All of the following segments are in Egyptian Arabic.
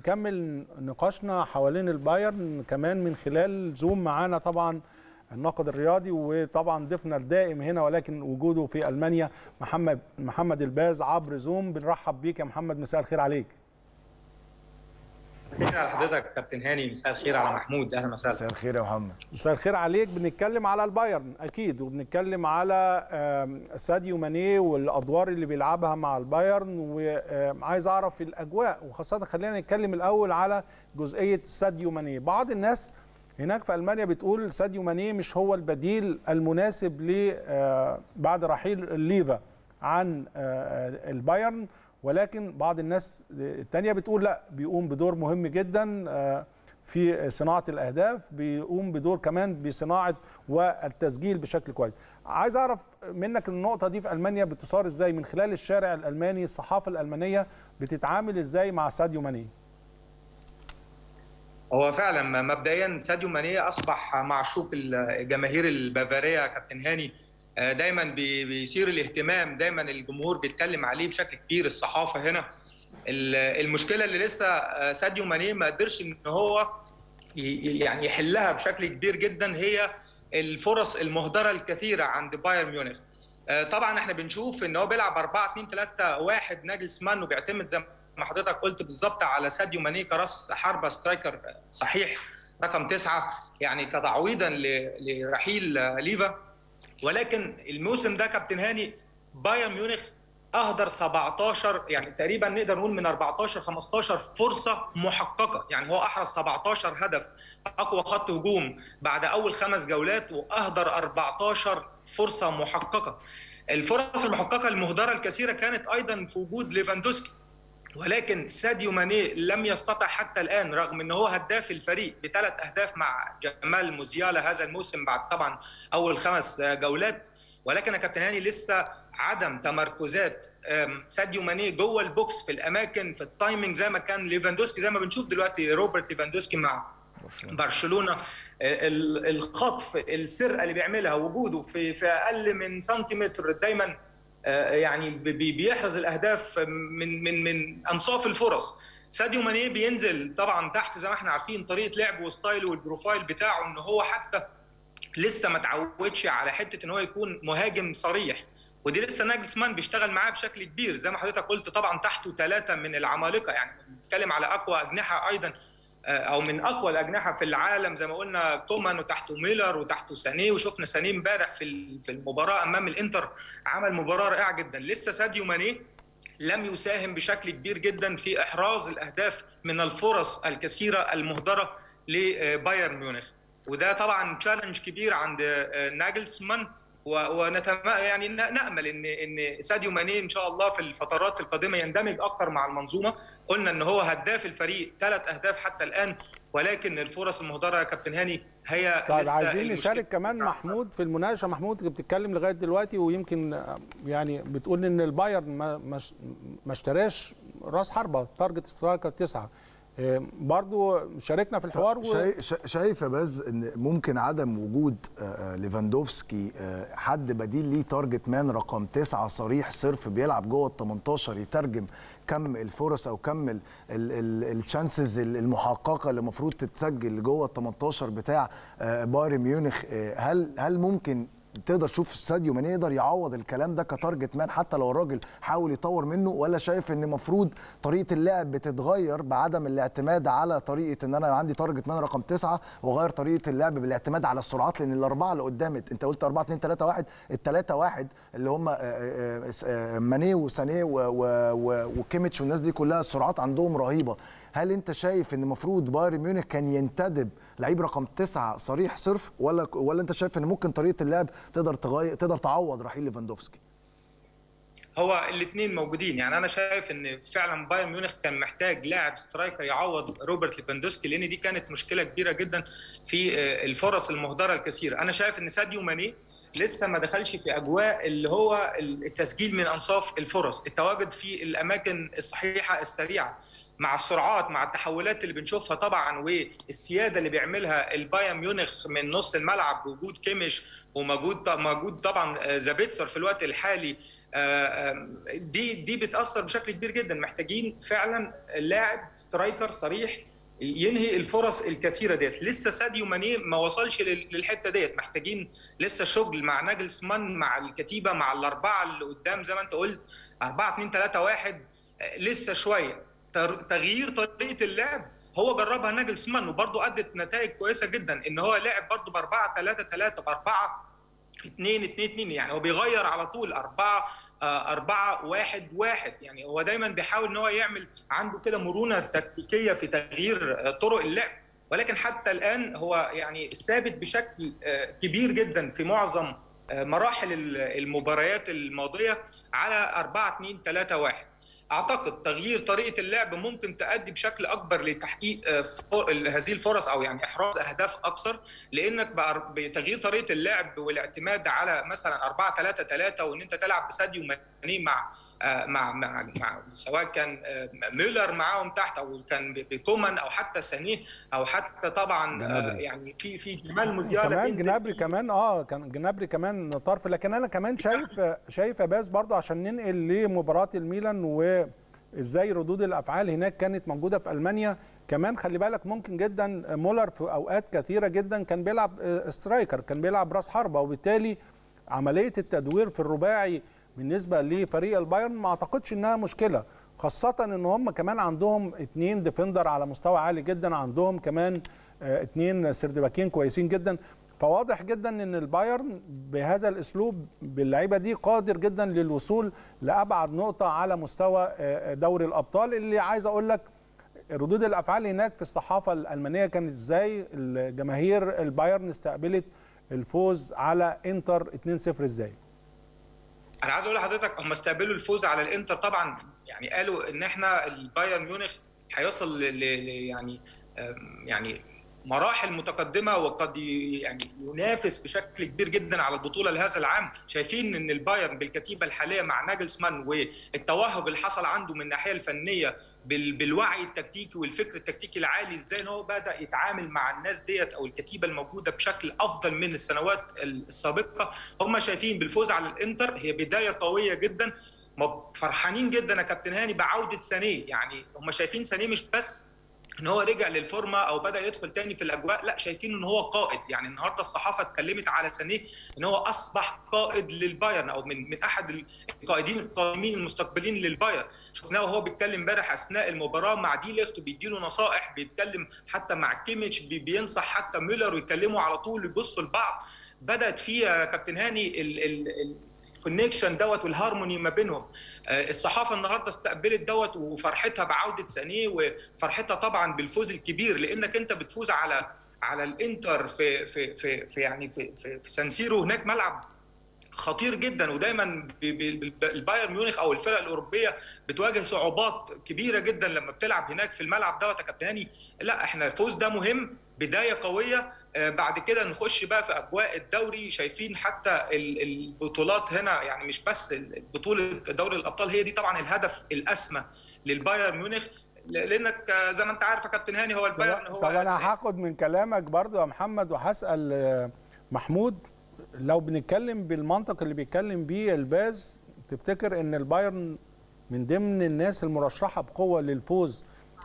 نكمل نقاشنا حوالين البايرن كمان من خلال زوم معانا طبعا الناقد الرياضي وطبعا ضيفنا الدائم هنا ولكن وجوده في المانيا محمد محمد الباز عبر زوم بنرحب بيك يا محمد مساء الخير عليك مساء على حضرتك كابتن هاني مساء الخير على محمود اهلا وسهلا مساء الخير يا محمد مساء الخير عليك بنتكلم على البايرن اكيد وبنتكلم على ساديو ماني والادوار اللي بيلعبها مع البايرن وعايز اعرف الاجواء وخاصه خلينا نتكلم الاول على جزئيه ساديو ماني بعض الناس هناك في المانيا بتقول ساديو ماني مش هو البديل المناسب ل بعد رحيل ليفا عن البايرن ولكن بعض الناس التانية بتقول لا بيقوم بدور مهم جدا في صناعة الأهداف بيقوم بدور كمان بصناعة والتسجيل بشكل كويس عايز أعرف منك النقطة دي في ألمانيا بتصار إزاي من خلال الشارع الألماني الصحافة الألمانية بتتعامل إزاي مع ساديو ماني هو فعلا مبدئيا ساديو ماني أصبح معشوق الجماهير البافارية كابتن هاني دايما بيثير الاهتمام دايما الجمهور بيتكلم عليه بشكل كبير الصحافه هنا المشكله اللي لسه ساديو ماني ما قدرش ان هو يعني يحلها بشكل كبير جدا هي الفرص المهدره الكثيره عند بايرن ميونخ طبعا احنا بنشوف ان هو بيلعب 4 2 3 1 ناجلسمان وبيعتمد زي ما حضرتك قلت بالظبط على ساديو ماني كراس حربه سترايكر صحيح رقم تسعه يعني كتعويضا لرحيل ليفا ولكن الموسم ده كابتن هاني بايرن ميونخ اهدر 17 يعني تقريبا نقدر نقول من 14 15 فرصه محققه يعني هو احرز 17 هدف اقوى خط هجوم بعد اول خمس جولات واهدر 14 فرصه محققه الفرص المحققه المهدره الكثيره كانت ايضا في وجود ليفاندوسكي ولكن ساديو ماني لم يستطع حتى الان رغم ان هو هداف الفريق بثلاث اهداف مع جمال موزيالا هذا الموسم بعد طبعا اول خمس جولات ولكن يا كابتن هاني لسه عدم تمركزات ساديو ماني جوه البوكس في الاماكن في التايمنج زي ما كان ليفاندوسكي زي ما بنشوف دلوقتي روبرت ليفاندوسكي مع برشلونه الخطف السرقه اللي بيعملها وجوده في في اقل من سنتيمتر دايما يعني بيحرز الاهداف من من من انصاف الفرص ساديو ماني بينزل طبعا تحت زي ما احنا عارفين طريقه لعبه وستايله والبروفايل بتاعه ان هو حتى لسه ما تعودش على حته ان هو يكون مهاجم صريح ودي لسه ناجلسمان بيشتغل معاه بشكل كبير زي ما حضرتك قلت طبعا تحته ثلاثه من العمالقه يعني بنتكلم على اقوى اجنحه ايضا او من اقوى الاجنحه في العالم زي ما قلنا كومان وتحته ميلر وتحته سانيه وشفنا سانيه امبارح في في المباراه امام الانتر عمل مباراه رائعه جدا لسه ساديو ماني لم يساهم بشكل كبير جدا في احراز الاهداف من الفرص الكثيره المهدره لبايرن ميونخ وده طبعا تشالنج كبير عند ناجلسمان ونتم يعني نامل ان ان ساديو ماني ان شاء الله في الفترات القادمه يندمج اكتر مع المنظومه قلنا ان هو هداف الفريق ثلاث اهداف حتى الان ولكن الفرص المهدره يا كابتن هاني هي طيب عايزين نشارك كمان محمود في المناقشه محمود بتتكلم لغايه دلوقتي ويمكن يعني بتقول ان البايرن ما ما اشتراش راس حربه تارجت سترايكر تسعه برضو شاركنا في الحوار و... شايف يا باز ان ممكن عدم وجود ليفاندوفسكي حد بديل ليه تارجت مان رقم تسعة صريح صرف بيلعب جوه ال 18 يترجم كم الفرص او كم التشانسز المحققه اللي المفروض تتسجل جوه ال 18 بتاع بايرن ميونخ هل هل ممكن تقدر تشوف ساديو ماني يقدر يعوض الكلام ده كتارجت مان حتى لو الراجل حاول يطور منه ولا شايف ان المفروض طريقه اللعب بتتغير بعدم الاعتماد على طريقه ان انا عندي تارجت مان رقم تسعه واغير طريقه اللعب بالاعتماد على السرعات لان الاربعه اللي قدام انت قلت 4 2 3 1 الثلاثه واحد اللي هم ماني وسانيه وكيميتش والناس دي كلها السرعات عندهم رهيبه هل انت شايف ان المفروض بايرن ميونخ كان ينتدب لعيب رقم تسعة صريح صرف ولا ولا انت شايف ان ممكن طريقه اللعب تقدر تغير تقدر تعوض رحيل ليفاندوفسكي؟ هو الاثنين موجودين يعني انا شايف ان فعلا بايرن ميونخ كان محتاج لاعب سترايكر يعوض روبرت ليفاندوسكي لان دي كانت مشكله كبيره جدا في الفرص المهدره الكثيره انا شايف ان ساديو ماني لسه ما دخلش في اجواء اللي هو التسجيل من انصاف الفرص التواجد في الاماكن الصحيحه السريعه مع السرعات مع التحولات اللي بنشوفها طبعا والسياده اللي بيعملها البايرن ميونخ من نص الملعب بوجود كيميش وموجود موجود طبعا زابيتسر في الوقت الحالي دي دي بتاثر بشكل كبير جدا محتاجين فعلا لاعب سترايكر صريح ينهي الفرص الكثيره ديت لسه ساديو ماني ما وصلش للحته ديت محتاجين لسه شغل مع ناجلسمان مع الكتيبه مع الاربعه اللي قدام زي ما انت قلت 4 2 3 1 لسه شويه تغيير طريقه اللعب هو جربها ناجلسمان وبرضه ادت نتائج كويسه جدا ان هو لعب برضه ب 4 3 3 ب 4 2 2 2 يعني هو بيغير على طول 4 4 1 1 يعني هو دايما بيحاول ان هو يعمل عنده كده مرونه تكتيكيه في تغيير طرق اللعب ولكن حتى الان هو يعني ثابت بشكل كبير جدا في معظم مراحل المباريات الماضيه على 4 2 3 1 اعتقد تغيير طريقه اللعب ممكن تؤدي بشكل اكبر لتحقيق هذه الفرص او يعني احراز اهداف اكثر لانك بتغيير طريقه اللعب والاعتماد على مثلا 4 3 3 وان انت تلعب بساديو ماني مع مع مع, مع سواء كان ميلر معاهم تحت او كان بكومان او حتى سانيه او حتى طبعا جنابري. يعني في في جمال موزيالا كمان جنابري كمان اه كان جنابري كمان طرف لكن انا كمان شايف شايف يا باز برضه عشان ننقل لمباراه الميلان وازاي ردود الافعال هناك كانت موجوده في المانيا كمان خلي بالك ممكن جدا مولر في اوقات كثيره جدا كان بيلعب سترايكر كان بيلعب راس حربه وبالتالي عمليه التدوير في الرباعي بالنسبه لفريق البايرن ما اعتقدش انها مشكله خاصه ان هم كمان عندهم اثنين ديفندر على مستوى عالي جدا عندهم كمان اثنين سردباكين كويسين جدا فواضح جدا ان البايرن بهذا الاسلوب باللعيبه دي قادر جدا للوصول لابعد نقطه على مستوى دوري الابطال اللي عايز اقول لك ردود الافعال هناك في الصحافه الالمانيه كانت ازاي الجماهير البايرن استقبلت الفوز على انتر 2-0 ازاي انا عايز اقول لحضرتك هم استقبلوا الفوز على الانتر طبعا يعني قالوا ان احنا البايرن ميونخ هيوصل ل يعني يعني مراحل متقدمه وقد يعني ينافس بشكل كبير جدا على البطوله لهذا العام شايفين ان البايرن بالكتيبه الحاليه مع ناجلسمان والتوهج اللي حصل عنده من الناحيه الفنيه بالوعي التكتيكي والفكر التكتيكي العالي ازاي ان هو بدا يتعامل مع الناس ديت او الكتيبه الموجوده بشكل افضل من السنوات السابقه هم شايفين بالفوز على الانتر هي بدايه قويه جدا فرحانين جدا يا كابتن هاني بعوده سانيه يعني هم شايفين سانيه مش بس ان هو رجع للفورمه او بدا يدخل تاني في الاجواء لا شايفين ان هو قائد يعني النهارده الصحافه اتكلمت على سانيه ان هو اصبح قائد للبايرن او من من احد القائدين القادمين المستقبلين للبايرن شفناه وهو بيتكلم امبارح اثناء المباراه مع دي ليخت وبيديله نصائح بيتكلم حتى مع كيميتش بينصح حتى ميلر ويكلموا على طول يبصوا لبعض بدات فيها كابتن هاني ال ال الكونكشن دوت والهارموني ما بينهم الصحافه النهارده استقبلت دوت وفرحتها بعوده سانيه وفرحتها طبعا بالفوز الكبير لانك انت بتفوز على على الانتر في في في, في يعني في في, في سانسيرو هناك ملعب خطير جدا ودايما البايرن ميونخ او الفرق الاوروبيه بتواجه صعوبات كبيره جدا لما بتلعب هناك في الملعب دوت يا كابتن هاني لا احنا الفوز ده مهم بدايه قويه بعد كده نخش بقى في اجواء الدوري شايفين حتى البطولات هنا يعني مش بس بطوله دوري الابطال هي دي طبعا الهدف الاسمى للبايرن ميونخ لانك زي ما انت عارف يا كابتن هاني هو البايرن هو طب انا هاخد من كلامك برضو يا محمد وهسال محمود لو بنتكلم بالمنطق اللي بيتكلم بيه الباز تفتكر ان البايرن من ضمن الناس المرشحه بقوه للفوز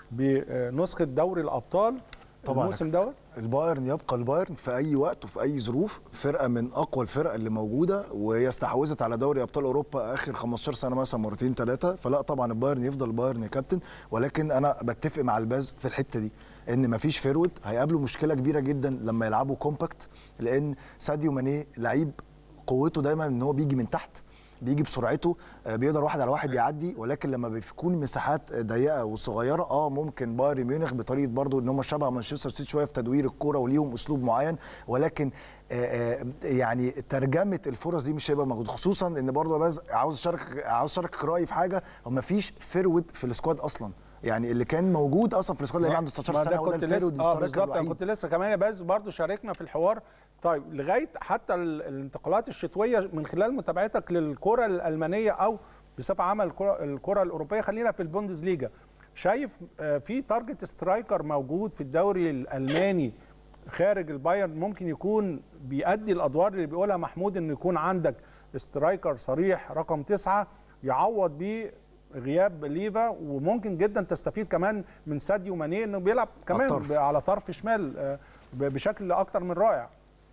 بنسخه دوري الابطال طبعا الموسم دوت البايرن يبقى البايرن في اي وقت وفي اي ظروف فرقه من اقوى الفرق اللي موجوده وهي استحوذت على دوري ابطال اوروبا اخر 15 سنه مثلا مرتين ثلاثه فلا طبعا البايرن يفضل البايرن يا كابتن ولكن انا بتفق مع الباز في الحته دي ان مفيش فيرود هيقابلوا مشكله كبيره جدا لما يلعبوا كومباكت لان ساديو ماني لعيب قوته دايما ان هو بيجي من تحت بيجي بسرعته بيقدر واحد على واحد يعدي ولكن لما بيكون مساحات ضيقه وصغيره اه ممكن بايرن ميونخ بطريقه برضو ان هم شبه مانشستر سيتي شويه في تدوير الكوره وليهم اسلوب معين ولكن آآ آآ يعني ترجمه الفرص دي مش هيبقى موجود خصوصا ان برضو باز عاوز اشارك عاوز اشارك رايي في حاجه هو ما فيش فيرود في السكواد اصلا يعني اللي كان موجود اصلا في السكواد اللي عنده 19 سنه وده الفيرود اه بالظبط كنت لسه كمان بس برضو شاركنا في الحوار طيب لغايه حتى الانتقالات الشتويه من خلال متابعتك للكره الالمانيه او بصفه عامه الكره, الكرة الاوروبيه خلينا في البوندسليجا شايف آه، في تارجت سترايكر موجود في الدوري الالماني خارج البايرن ممكن يكون بيأدي الادوار اللي بيقولها محمود انه يكون عندك سترايكر صريح رقم تسعة يعوض بيه غياب ليفا وممكن جدا تستفيد كمان من ساديو ماني انه بيلعب كمان الطرف. على طرف شمال آه، ب- بشكل اكتر من رائع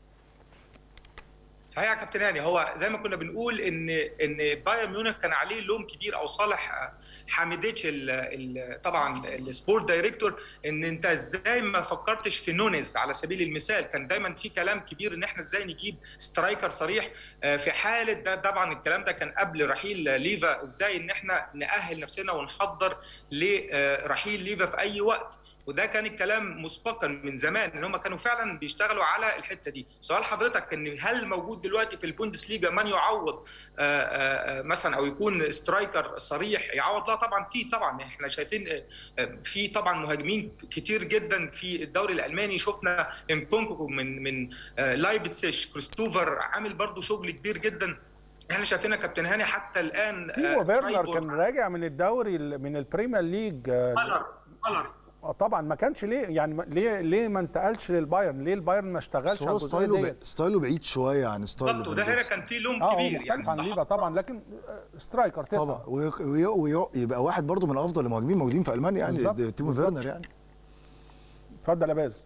صحيح يا كابتن هاني هو زي ما كنا بنقول ان ان بايرن ميونخ كان عليه لوم كبير او صالح حامديتش ال ال طبعا السبورت دايركتور ان انت ازاي ما فكرتش في نونيز على سبيل المثال كان دايما في كلام كبير ان احنا ازاي نجيب سترايكر صريح آه، في حاله ده طبعا الكلام ده كان قبل رحيل ليفا ازاي ان احنا نأهل نفسنا ونحضر لرحيل ليفا في اي وقت وده كان الكلام مسبقا من زمان ان هم كانوا فعلا بيشتغلوا على الحته دي سؤال حضرتك ان هل موجود دلوقتي في البوندسليجا من يعوض آه، آه، آه، مثلا او يكون سترايكر صريح يعوض لا طبعا في طبعا احنا شايفين آه، آه، في طبعا مهاجمين كتير جدا في الدوري الالماني شفنا انكونكو من من آه، لايبتسيش كريستوفر عامل برضو شغل كبير جدا احنا شايفينها كابتن هاني حتى الان تيمو آه، فيرنر فرايبورغ- كان راجع من الدوري ال- من البريمير ليج آه، كولر كولر آه، طبعا ما كانش ليه يعني ما- ليه ليه ما انتقلش للبايرن ليه البايرن ما اشتغلش بس على هو الجزئية ستايله ديت؟ ب- ستايله بعيد شويه عن ستايل بالظبط وده هنا ليفاندوفسكي. كان في لوم اه هو كبير يعني مختلف عن ليفا الصحافة طبعا لكن آه، سترايكر تسعة طبعا ويبقى واحد برضو من افضل المهاجمين موجودين في المانيا يعني بالظبط، ده تيمو بالظبط. فيرنر يعني اتفضل يا باز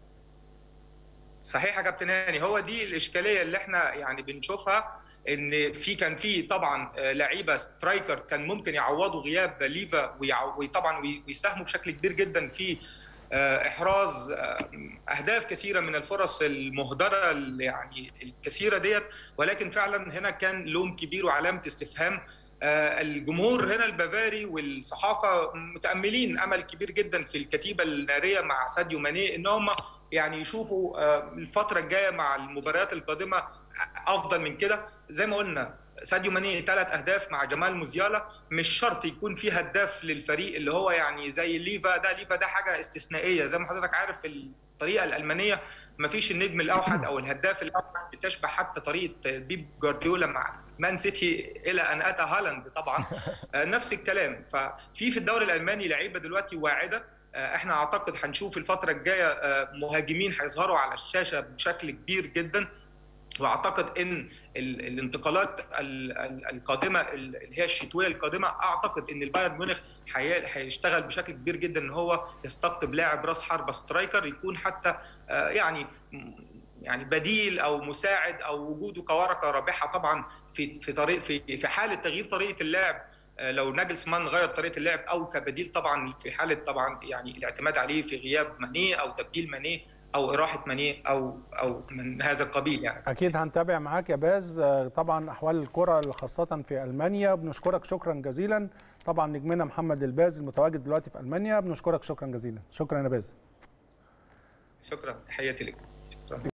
صحيح يا كابتن هاني هو دي الاشكاليه اللي احنا يعني بنشوفها ان في كان في طبعا آه، لعيبه سترايكر كان ممكن يعوضوا غياب ليفا ويع- وطبعا وي- ويساهموا بشكل كبير جدا في آه، احراز آه، اهداف كثيره من الفرص المهدره اللي يعني الكثيره ديت ولكن فعلا هنا كان لوم كبير وعلامه استفهام آه، الجمهور هنا البافاري والصحافه متاملين امل كبير جدا في الكتيبه الناريه مع ساديو ماني ان هم يعني يشوفوا آه، الفتره الجايه مع المباريات القادمه افضل من كده زي ما قلنا ساديو ماني ثلاث اهداف مع جمال موزيالا مش شرط يكون في هداف للفريق اللي هو يعني زي ليفا ده ليفا ده حاجه استثنائيه زي ما حضرتك عارف في الطريقه الالمانيه ما فيش النجم الاوحد او الهداف الاوحد بتشبه حتى طريقه بيب جوارديولا مع مان سيتي الى ان اتى هالاند طبعا آه، نفس الكلام ففي في الدوري الالماني لعيبه دلوقتي واعده آه، احنا اعتقد هنشوف الفتره الجايه آه، مهاجمين هيظهروا على الشاشه بشكل كبير جدا واعتقد ان ال- الانتقالات ال- ال- القادمه ال- اللي هي الشتويه القادمه اعتقد ان البايرن ميونخ هي- هيشتغل بشكل كبير جدا ان هو يستقطب لاعب راس حربه سترايكر يكون حتى آه، يعني يعني بديل او مساعد او وجوده كورقه رابحه طبعا في في طريق في في حاله تغيير طريقه اللعب آه، لو ناجلسمان غير طريقه اللعب او كبديل طبعا في حاله طبعا يعني الاعتماد عليه في غياب ماني او تبديل ماني او اراحه ماني او او من هذا القبيل يعني اكيد هنتابع معاك يا باز آه، طبعا احوال الكره خاصه في المانيا بنشكرك شكرا جزيلا طبعا نجمنا محمد الباز المتواجد دلوقتي في المانيا بنشكرك شكرا جزيلا شكرا يا باز شكرا تحياتي لك شكرا